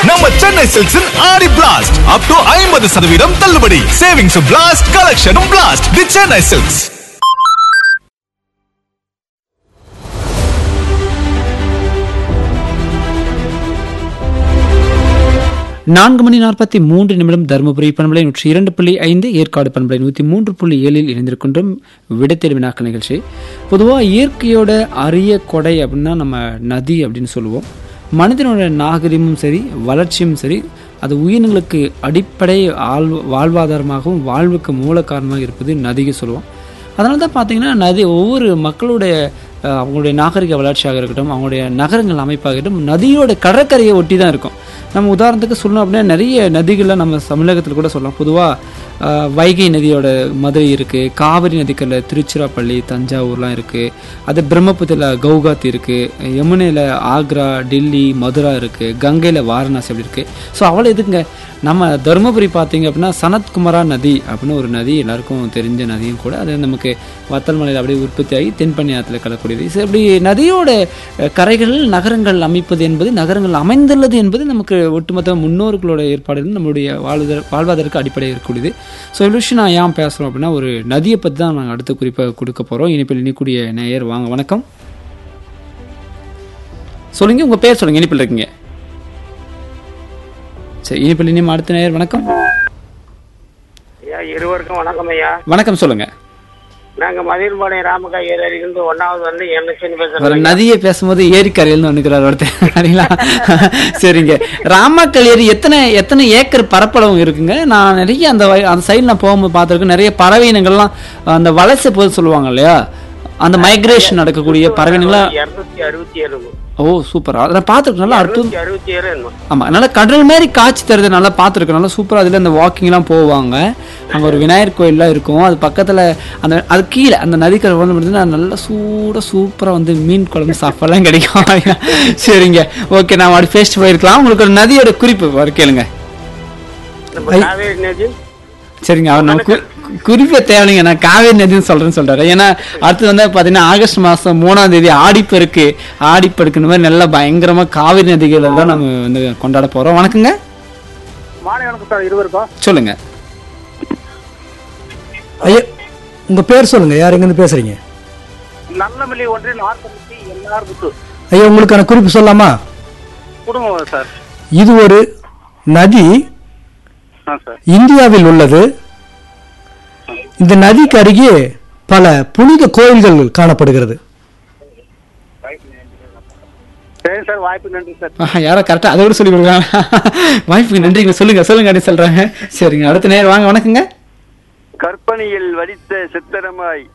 நம்ம சென்னை சில்க்ஸின் ஆடி blast up to ஐம்பது சதவீதம் தள்ளுபடி சேவிங்ஸ் பிளாஸ்ட் கலெக்ஷனும் பிளாஸ்ட் தி சென்னை சில்க்ஸ் நான்கு மணி நாற்பத்தி மூன்று நிமிடம் தருமபுரி பண்பலை நூற்றி இரண்டு புள்ளி ஐந்து ஏற்காடு பண்பலை நூற்றி மூன்று புள்ளி ஏழில் இணைந்திருக்கின்றோம் விடைத்தேர்வு வினாக்கள் நிகழ்ச்சி பொதுவாக இயற்கையோட அரிய கொடை அப்படின்னா நம்ம நதி அப்படின்னு சொல்லுவோம் மனிதனோட நாகரிகமும் சரி வளர்ச்சியும் சரி அது உயிரினங்களுக்கு அடிப்படை ஆள் வாழ்வாதாரமாகவும் வாழ்வுக்கு மூல காரணமாக இருப்பது நதிக்கு சொல்லுவோம் அதனால தான் பார்த்தீங்கன்னா நதி ஒவ்வொரு மக்களுடைய அஹ், அவங்களுடைய நாகரிக வளர்ச்சியாக இருக்கட்டும் அவங்களுடைய நகரங்கள் அமைப்பாகட்டும் நதியோட கடற்கரையை ஒட்டி தான் இருக்கும் நம்ம உதாரணத்துக்கு சொல்லணும் அப்படின்னா நிறைய நதிகளை நம்ம தமிழகத்தில் கூட சொல்லலாம் பொதுவாக வைகை நதியோட மதுரை இருக்குது காவிரி நதிக்கரில் திருச்சிராப்பள்ளி தஞ்சாவூர்லாம் இருக்குது அது பிரம்மபுத்திரத்தில் கவுகாத்தி இருக்குது யமுனையில் ஆக்ரா டெல்லி மதுரா இருக்குது கங்கையில் வாரணாசி அப்படி இருக்குது ஸோ அவ்வளோ எதுக்குங்க நம்ம தருமபுரி பார்த்தீங்க அப்படின்னா சனத்குமரா நதி அப்படின்னு ஒரு நதி எல்லாருக்கும் தெரிஞ்ச நதியும் கூட அது நமக்கு வத்தல் மலையில் அப்படியே உற்பத்தி ஆகி தென்பண்ணி ஆற்றுல கலக்கூடியது ஸோ இப்படி நதியோட அஹ், கரைகளில் நகரங்கள் அமைப்பது என்பது நகரங்கள் அமைந்துள்ளது என்பது நமக்கு ஒட்டுமொத்த முன்னோர்களோட ஏற்பாடுகள் நம்மளுடைய வாழ்வதற்கு வாழ்வதற்கு அடிப்படை இருக்கக்கூடியது ஸோ இவ்வளோ விஷயம் நான் ஏன் பேசுகிறோம் அப்படின்னா ஒரு நதியை பற்றி தான் நாங்கள் அடுத்த குறிப்பாக கொடுக்க போகிறோம் இனிப்பில் இனிக்கூடிய நேயர் வாங்க வணக்கம் சொல்லுங்க உங்கள் பேர் சொல்லுங்க இனிப்பில் இருக்கீங்க சரி இனிப்பில் இனிமே அடுத்த நேயர் வணக்கம் ஐயா இருவருக்கும் வணக்கம் ஐயா வணக்கம் சொல்லுங்க நாங்க மதிர்பாளையம் ராமகா ஏரியிலிருந்து ஒன்னாவது வந்து எம்எஸ்என் ஒரு பேசுறோம் நதியை பேசும்போது ஏரிக்கரையில் வந்துக்கிறார் ஒருத்தர் சரிங்களா சரிங்க ராமக்கல் ஏரி எத்தனை எத்தனை ஏக்கர் பரப்பளவு இருக்குங்க நான் நிறைய அந்த வய- அந்த சைடில் நான் போகும்போது பார்த்துருக்கேன் நிறைய பறவை இனங்கள்லாம் அந்த வலசை போது சொல்லுவாங்க இல்லையா அந்த மைக்ரேஷன் நடக்கக்கூடிய பறவை இனங்கள்லாம் இருநூத்தி அறுபத்தி ஏழு ஓ சூப்பர் அதை பார்த்துருக்கேன் நல்லா அற்புதம் இருநூத்தி அறுபத்தி ஏழு என்னமோ. ஆமா நல்லா கடல் மாதிரி காட்சி தருது நல்லா பார்த்துருக்கேன் நல்லா சூப்பரா அதுல அந்த வாக்கிங்லாம் போவாங்க அங்க ஒரு விநாயகர் கோயில்லாம் இருக்கும் அது பக்கத்துல அந்த அது கீழே அந்த நதிக்கரை வந்து பார்த்தீங்கன்னா நல்லா சூட சூப்பரா வந்து மீன் குழம்பு சாப்பாடுலாம் கிடைக்கும் சரிங்க ஓகே நான் அப்படி பேசிட்டு போயிருக்கலாம் உங்களுக்கு ஒரு நதியோட குறிப்பு வர கேளுங்க நம்ம காவேரி நதி சரிங்க அவர் நம்ம கு- குறிப்பே தேவைங்க நான் காவேரி நதின்னு சொல்றேன்னு சொல்றாரு ஏன்னா அடுத்து வந்து பாத்தீங்கன்னா ஆகஸ்ட் மாசம் மூணாம் தேதி ஆடிப்பெருக்கு ஆடிப்பெருக்கு இந்த மாதிரி நல்லா பயங்கரமா காவிரி நதிகளை தான் நம்ம வந்து கொண்டாட போறோம் வணக்கங்க மாலை வணக்கம் சார் இருவருக்கும் சொல்லுங்க ஐயா உங்க பேர் சொல்லுங்க யார் எங்கேருந்து பேசுறீங்க நல்லமல்லி ஒன்றிய நாற்பத்தி எல்லார் புத்து ஐயா உங்களுக்கான குறிப்பு சொல்லலாமா குடும்பம் சார் இது ஒரு நதி ஆ சார் இந்தியாவில் உள்ளது இந்த நதிக்கு அருகே பல புனித கோயில்கள் காணப்படுகிறது சரி சார் வாய்ப்பு நன்றி சார் ஆஹா, யாரோ கரெக்டா அதை விட சொல்லி கொடுக்குறாங்க வாய்ப்புக்கு நன்றிங்க சொல்லுங்க சொல்லுங்க அப்படின்னு சொல்றாங்க சரிங்க அடுத்த நேரம் வாங்க வணக்கங்க கற்பனையில் வடித்த சித்திரமாய்